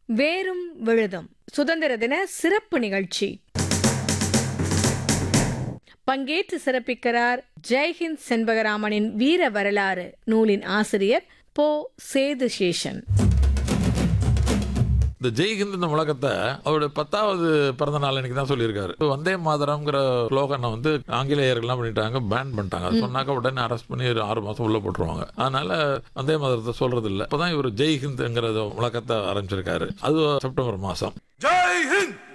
வேரும் விழுதும் சுதந்திர தின சிறப்பு நிகழ்ச்சி பங்கேற்று சிறப்பிக்கிறார் ஜெய்ஹிந்த் செண்பகராமனின் வீர வரலாறு நூலின் ஆசிரியர் போ சேது சேஷன் இந்த ஜெய்ஹிந்த் இந்த முழக்கத்தை அவருடைய பத்தாவது பிறந்த நாள் அன்னைக்கு தான் சொல்லியிருக்காரு இப்ப வந்தே மாதரம்ங்கிற ஸ்லோகனை வந்து ஆங்கிலேயர்கள்லாம் பண்ணிட்டாங்க பேன் பண்ணிட்டாங்க அது சொன்னாக்க உடனே அரெஸ்ட் பண்ணி ஒரு ஆறு மாசம் உள்ள போட்டுருவாங்க அதனால வந்தே மாதரத்தை சொல்றது இல்லை இப்பதான் இவர் ஜெய்ஹிந்த்ங்கிற முழக்கத்தை ஆரம்பிச்சிருக்காரு அது செப்டம்பர் மாசம் ஜெய் ஹிந்த்